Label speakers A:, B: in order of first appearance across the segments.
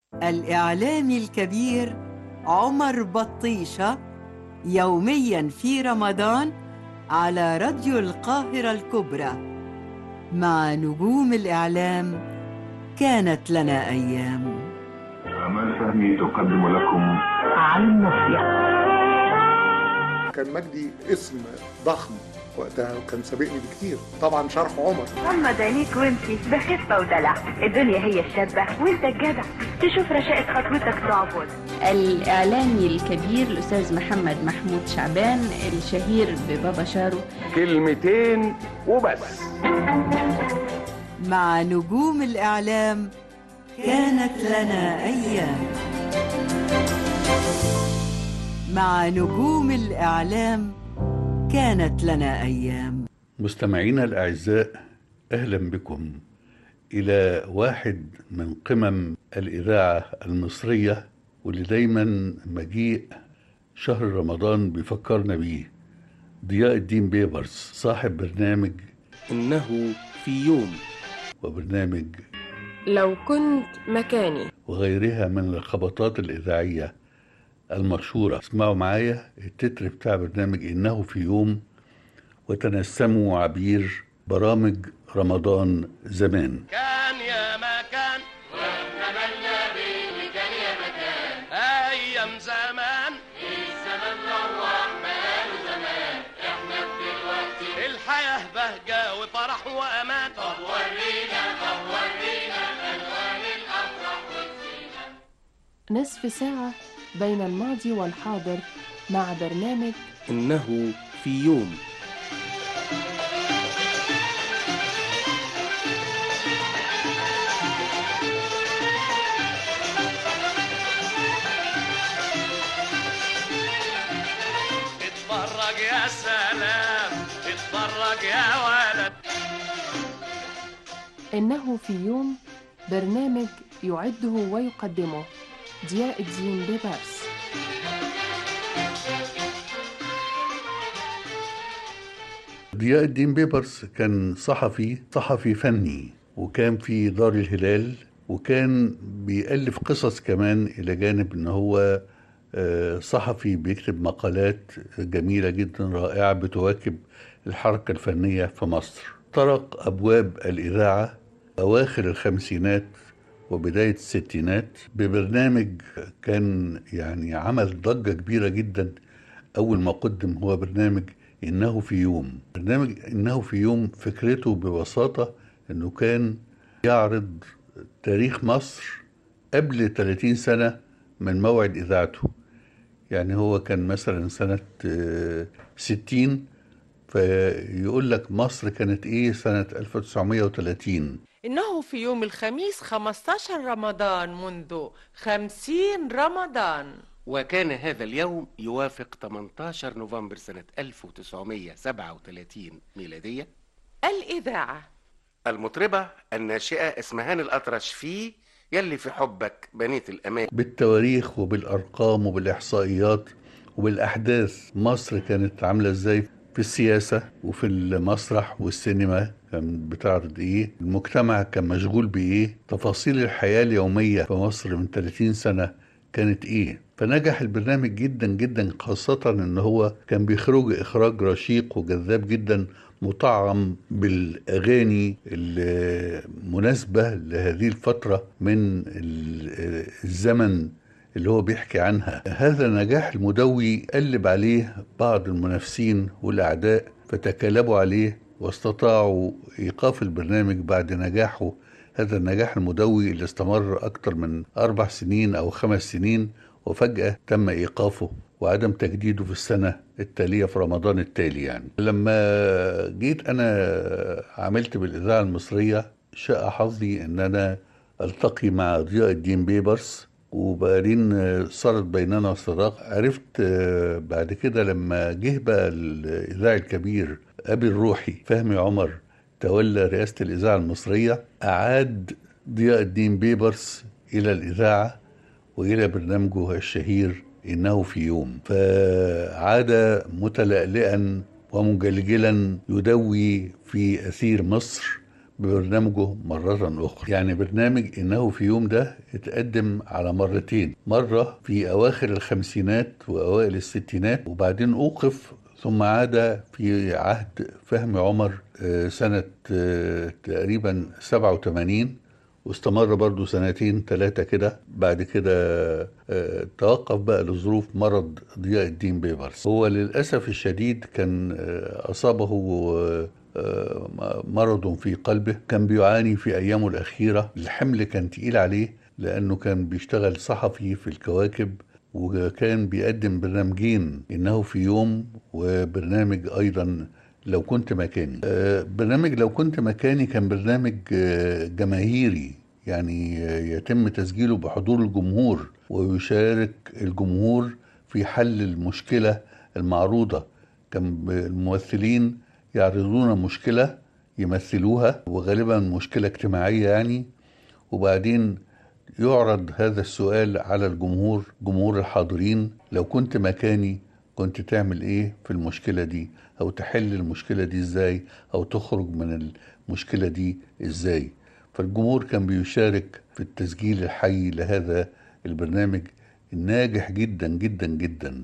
A: الإعلامي الكبير عمر بطيشة يوميا في رمضان على راديو القاهرة الكبرى مع نجوم الإعلام كانت لنا أيام
B: آمال فهمي تقدم لكم
C: عن مصيح
D: كان مجدي اسم ضخم وقتها وكان سابقني بكتير طبعا شرح عمر
C: غمض عينيك وامشي بخفة ودلع الدنيا هي الشابة وانت الجدع تشوف رشاقة خطوتك تعبد
E: الإعلامي الكبير الأستاذ محمد محمود شعبان الشهير ببابا شارو
F: كلمتين وبس
A: مع نجوم الإعلام كانت لنا أيام مع نجوم الإعلام كانت لنا أيام
G: مستمعينا الأعزاء أهلا بكم إلى واحد من قمم الإذاعة المصرية واللي دايما مجيء شهر رمضان بيفكرنا بيه ضياء الدين بيبرس صاحب برنامج
H: إنه في يوم
G: وبرنامج
I: لو كنت مكاني
G: وغيرها من الخبطات الإذاعية المشهورة اسمعوا معايا التتر بتاع برنامج إنه في يوم وتنسموا عبير برامج رمضان زمان
J: كان يا ما كان ونتمنى به كان يا مكان ايام زمان الزمن روح بقاله زمان احنا دلوقتي الحياه بهجه وفرح وامان طب ورينا طب ورينا الوان الافراح والزينه
I: نصف ساعة بين الماضي والحاضر مع برنامج
H: إنه في يوم
J: اتفرج يا سلام اتفرج يا ولد
I: إنه في يوم برنامج يعده ويقدمه ضياء الدين بيبرس
G: ضياء الدين بيبرس كان صحفي صحفي فني وكان في دار الهلال وكان بيألف قصص كمان إلى جانب إن هو آه، صحفي بيكتب مقالات جميلة جدا رائعة بتواكب الحركة الفنية في مصر طرق أبواب الإذاعة أواخر الخمسينات وبداية الستينات ببرنامج كان يعني عمل ضجة كبيرة جدا أول ما قدم هو برنامج إنه في يوم برنامج إنه في يوم فكرته ببساطة إنه كان يعرض تاريخ مصر قبل 30 سنة من موعد إذاعته يعني هو كان مثلا سنة آه، 60 فيقول لك مصر كانت إيه سنة 1930
K: إنه في يوم الخميس 15 رمضان منذ 50 رمضان
H: وكان هذا اليوم يوافق 18 نوفمبر سنة 1937 ميلادية
K: الإذاعة
H: المطربة الناشئة اسمهان الأطرش في يلي في حبك بنيت الأمان
G: بالتواريخ وبالأرقام وبالإحصائيات وبالأحداث مصر كانت عاملة إزاي في السياسة وفي المسرح والسينما كان بتعرض إيه المجتمع كان مشغول بإيه تفاصيل الحياة اليومية في مصر من 30 سنة كانت إيه فنجح البرنامج جدا جدا خاصة إن هو كان بيخرج إخراج رشيق وجذاب جدا مطعم بالأغاني المناسبة لهذه الفترة من ال- الزمن اللي هو بيحكي عنها هذا النجاح المدوي قلب عليه بعض المنافسين والأعداء فتكالبوا عليه واستطاعوا إيقاف البرنامج بعد نجاحه هذا النجاح المدوي اللي استمر أكثر من أربع سنين أو خمس سنين وفجأة تم إيقافه وعدم تجديده في السنة التالية في رمضان التالي يعني لما جيت أنا عملت بالإذاعة المصرية شاء حظي أن أنا ألتقي مع ضياء الدين بيبرس وبعدين صارت بيننا صداقة عرفت آه، بعد كده لما جه بقى الإذاعي الكبير أبي الروحي فهمي عمر تولى رئاسة الإذاعة المصرية أعاد ضياء الدين بيبرس إلى الإذاعة وإلى برنامجه الشهير إنه في يوم فعاد متلألئا ومجلجلا يدوي في أثير مصر ببرنامجه مرة أخرى يعني برنامج إنه في يوم ده اتقدم على مرتين مرة في أواخر الخمسينات وأوائل الستينات وبعدين أوقف ثم عاد في عهد فهمي عمر آه، سنة آه، تقريبا 87 واستمر برضو سنتين ثلاثة كده بعد كده آه، توقف بقى لظروف مرض ضياء الدين بيبرس هو للأسف الشديد كان آه، أصابه آه، آه، مرض في قلبه كان بيعاني في أيامه الأخيرة الحمل كان تقيل عليه لأنه كان بيشتغل صحفي في الكواكب وكان بيقدم برنامجين إنه في يوم وبرنامج أيضا لو كنت مكاني آه، برنامج لو كنت مكاني كان برنامج آه، جماهيري يعني آه، يتم تسجيله بحضور الجمهور ويشارك الجمهور في حل المشكلة المعروضة كان الممثلين يعرضون مشكلة يمثلوها وغالبا مشكلة اجتماعية يعني وبعدين يعرض هذا السؤال على الجمهور جمهور الحاضرين لو كنت مكاني كنت تعمل ايه في المشكلة دي او تحل المشكلة دي ازاي او تخرج من المشكلة دي ازاي فالجمهور كان بيشارك في التسجيل الحي لهذا البرنامج الناجح جدا جدا جدا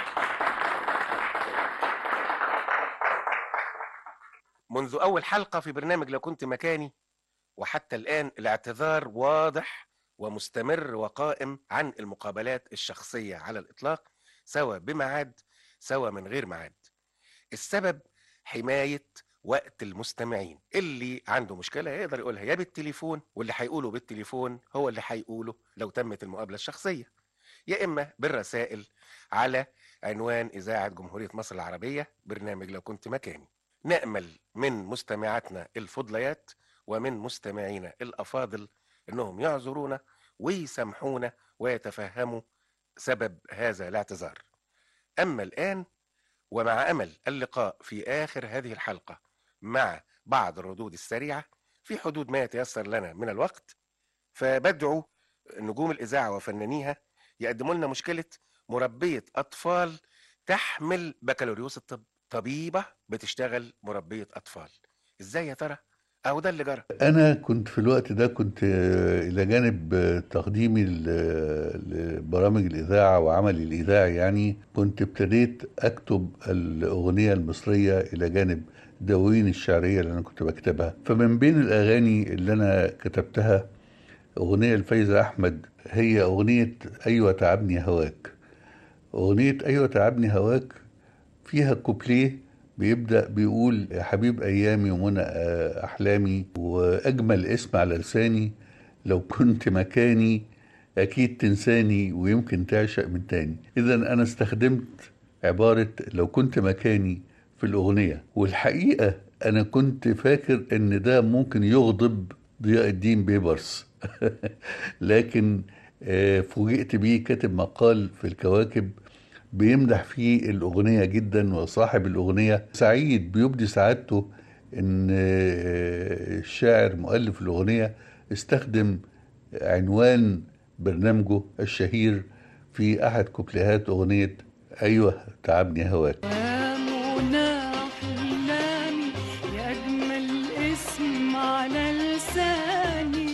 H: منذ أول حلقة في برنامج لو كنت مكاني وحتى الآن الاعتذار واضح ومستمر وقائم عن المقابلات الشخصية على الإطلاق سواء بميعاد سواء من غير ميعاد السبب حماية وقت المستمعين اللي عنده مشكلة يقدر يقولها يا بالتليفون واللي هيقوله بالتليفون هو اللي هيقوله لو تمت المقابلة الشخصية يا إما بالرسائل على عنوان إذاعة جمهورية مصر العربية برنامج لو كنت مكاني نأمل من مستمعاتنا الفضليات ومن مستمعينا الأفاضل إنهم يعذرونا ويسامحونا ويتفهموا سبب هذا الاعتذار أما الآن ومع أمل اللقاء في آخر هذه الحلقة مع بعض الردود السريعة في حدود ما يتيسر لنا من الوقت فبدعو نجوم الإذاعة وفنانيها يقدموا لنا مشكلة مربية أطفال تحمل بكالوريوس الطب طبيبة بتشتغل مربية أطفال إزاي يا ترى؟ أهو ده اللي جرى
G: أنا كنت في الوقت ده كنت آه، إلى جانب آه، تقديمي ل- لبرامج الإذاعة وعملي الإذاعي يعني كنت ابتديت أكتب الأغنية المصرية إلى جانب دواوين الشعرية اللي أنا كنت بكتبها فمن بين الأغاني اللي أنا كتبتها أغنية لفايزة أحمد هي أغنية أيوة تعبني هواك أغنية أيوة تعبني هواك فيها كوبليه بيبدأ بيقول يا حبيب أيامي ومنى آه، أحلامي وأجمل اسم على لساني لو كنت مكاني أكيد تنساني ويمكن تعشق من تاني إذا أنا استخدمت عبارة لو كنت مكاني في الأغنية والحقيقة أنا كنت فاكر إن ده ممكن يغضب ضياء الدين بيبرس لكن آه، فوجئت بيه كاتب مقال في الكواكب بيمدح فيه الأغنية جدا وصاحب الأغنية سعيد بيبدي سعادته إن آه، الشاعر مؤلف الأغنية استخدم عنوان برنامجه الشهير في أحد كوبليهات أغنية أيوه تعبني هواك
L: يا منى أحلامي يا أجمل اسم على لساني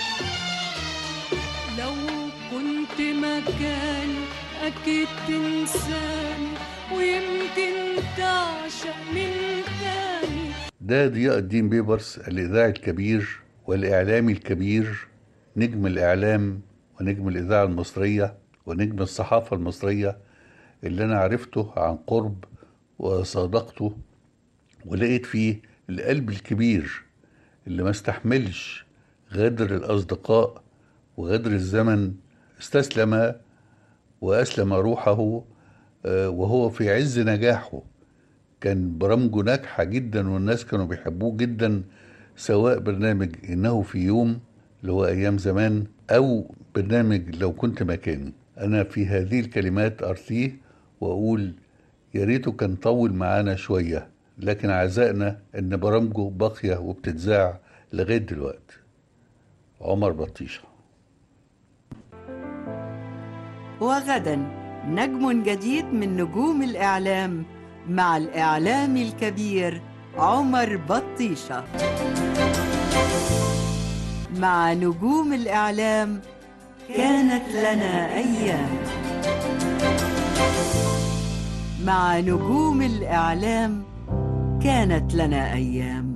L: لو كنت مكاني أكيد تنساني ويمكن تعشق من تاني
G: ده ضياء الدين بيبرس الإذاعي الكبير والإعلامي الكبير نجم الإعلام ونجم الإذاعة المصرية ونجم الصحافة المصرية اللي أنا عرفته عن قرب وصادقته ولقيت فيه القلب الكبير اللي ما استحملش غدر الأصدقاء وغدر الزمن استسلم وأسلم روحه آه، وهو في عز نجاحه كان برامجه ناجحة جدا والناس كانوا بيحبوه جدا سواء برنامج إنه في يوم اللي هو أيام زمان أو برنامج لو كنت مكاني أنا في هذه الكلمات أرثيه وأقول يا ريته كان طول معانا شوية لكن عزائنا إن برامجه باقية وبتتذاع لغاية دلوقتي عمر بطيشة
A: وغدا نجم جديد من نجوم الإعلام مع الإعلامي الكبير عمر بطيشة مع نجوم الإعلام كانت لنا أيام مع نجوم الإعلام كانت لنا أيام